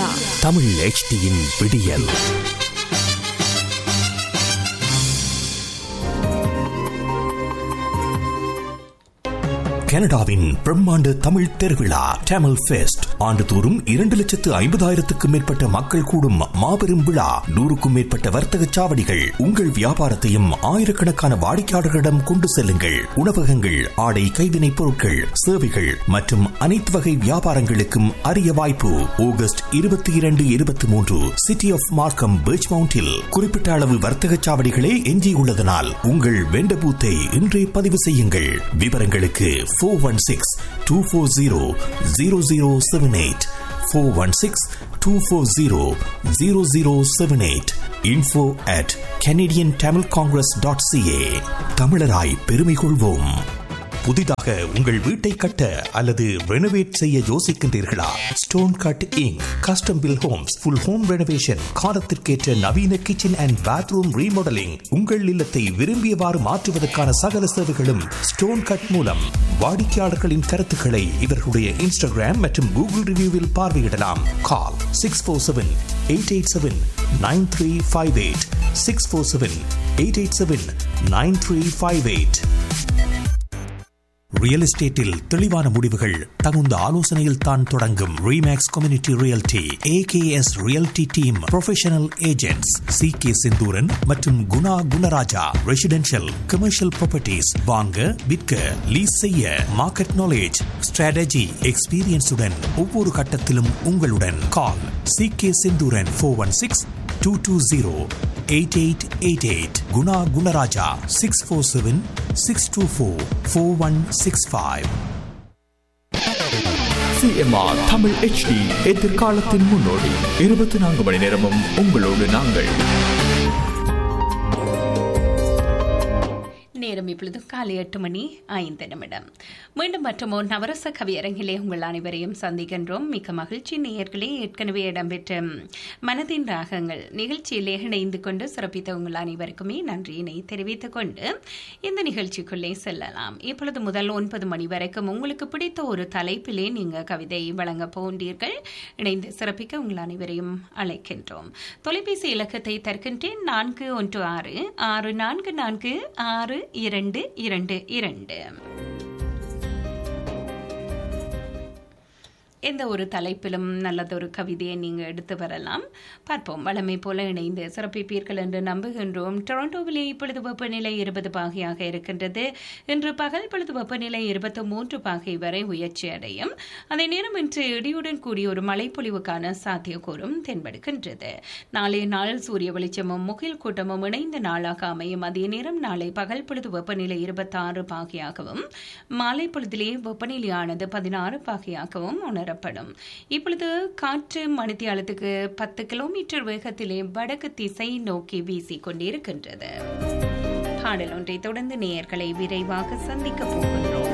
விழா தமிழ் HDயின் விடியல் கனடாவின் பிரம்மாண்ட தமிழ் திருவிழா டேமல் ஃபெஸ்ட் ஆண்டுதோறும் இரண்டு லட்சத்து ஐம்பதாயிரத்துக்கும் மேற்பட்ட மக்கள் கூடும் மாபெரும் விழா நூறுக்கும் மேற்பட்ட வர்த்தக சாவடிகள் உங்கள் வியாபாரத்தையும் ஆயிரக்கணக்கான வாடிக்கையாளர்களிடம் கொண்டு செல்லுங்கள் உணவகங்கள் ஆடை கைவினைப் பொருட்கள் சேவைகள் மற்றும் அனைத்து வகை வியாபாரங்களுக்கும் அரிய வாய்ப்பு ஆகஸ்ட் இருபத்தி இரண்டு இருபத்தி மூன்று சிட்டி ஆஃப் மார்க்கம் பீச் மவுண்டில் குறிப்பிட்ட அளவு வர்த்தக சாவடிகளே எஞ்சியுள்ளதனால் உங்கள் வெண்ட பூத்தை இன்றே பதிவு செய்யுங்கள் விவரங்களுக்கு four one six two four zero zero zero seven eight four one six two four zero zero zero seven eight info at Canadian Tamil congress dot CA தமிழராய் பெருமை கொள்வோம் புதிதாக உங்கள் வீட்டை கட்ட அல்லது ரெனோவேட் செய்ய யோசிக்கின்றீர்களா Stone Cut Inc Custom Build Homes full home renovation காலத்திற்கேற்ற நவீன கிச்சன் அண்ட் பாத்ரூம் ரீமாடலிங் உங்கள் இல்லத்தை விரும்பியவாறு மாற்றுவதற்கான சகல சேவைகளும் ஸ்டோன் கட் மூலம் வாடிக்கையாளர்களின் கருத்துக்களை இவர்களுடைய இன்ஸ்டாகிராம் மற்றும் கூகுள் ரிவ்யூவில் பார்வையிடலாம் call six four seven eight eight seven nine three five eight six four seven eight eight seven nine three five eight real எஸ்டேட்டில் தெளிவான முடிவுகள் தகுந்த ஆலோசனையில் தான் தொடங்கும் Remax community realty AKS realty team professional agents C K Senthooran மற்றும் Guna Gunarajah residential commercial properties வாங்க விற்க லீஸ் செய்ய மார்க்கெட் நாலேஜ் ஸ்ட்ராட்டஜி எக்ஸ்பீரியன்ஸுடன் ஒவ்வொரு கட்டத்திலும் உங்களுடன் call C K Senthooran four one six two two zero eight eight eight eight Guna Gunarajah six four seven six two four four one six five CMR Tamil HD எதிர்காலத்தின் முன்னோடி இருபத்தி நான்கு மணி நேரமும் உங்களோடு நாங்கள் நேரம் இப்பொழுது காலை எட்டு மணி ஐந்து நிமிடம் மீண்டும் மற்றும் ஒரு நவரச கவியரங்கிலே உங்கள் அனைவரையும் சந்திக்கின்றோம் மிக்க மகிழ்ச்சி நேயர்களே ஏற்கனவே இடம்பெற்ற மனதின் ராகங்கள் நிகழ்ச்சியிலே இணைந்து கொண்டு சிறப்பித்த உங்கள் அனைவருக்குமே நன்றியினை தெரிவித்துக் கொண்டு இந்த நிகழ்ச்சிக்குள்ளே செல்லலாம் இப்பொழுது முதல் ஒன்பது மணி வரைக்கும் உங்களுக்கு பிடித்த ஒரு தலைப்பிலே நீங்க கவிதை வழங்க போன்றீர்கள் இணைந்து சிறப்பிக்க உங்கள் அனைவரையும் அழைக்கின்றோம் தொலைபேசி இலக்கத்தை தருகின்றேன் நான்கு ஒன்று ஆறு ஆறு நான்கு நான்கு ஆறு இரண்டு இரண்டு இரண்டு எந்த ஒரு தலைப்பிலும் நல்லதொரு கவிதையை நீங்கள் எடுத்து வரலாம் பார்ப்போம் வளமை போல இணைந்து சிறப்பிப்பீர்கள் என்று நம்புகின்றோம் டொரண்டோவிலே இப்பொழுது வெப்பநிலை இருபது பாகையாக இருக்கின்றது இன்று பகல் பொழுது வெப்பநிலை இருபத்தி மூன்று பாகை வரை உயர்ச்சி அடையும் அதே நேரம் இன்று இடியுடன் கூடிய ஒரு மழைப்பொழிவுக்கான சாத்தியக்கூறும் தென்படுகின்றது நாளைய நாள் சூரிய வெளிச்சமும் முகில் கூட்டமும் இணைந்த நாளாக அமையும் அதே நேரம் நாளை பகல் பொழுது வெப்பநிலை இருபத்தாறு பாகையாகவும் மாலை பொழுதிலே வெப்பநிலையானது பதினாறு பாகையாகவும் உணர உணரப்படும் இப்பொழுது காற்று மணித்தியாலத்துக்கு பத்து கிலோமீட்டர் வேகத்திலே வடக்கு திசை நோக்கி வீசிக் கொண்டிருக்கின்றது பாடல் ஒன்றை தொடர்ந்து நேயர்களை விரைவாக சந்திக்க போகின்றோம்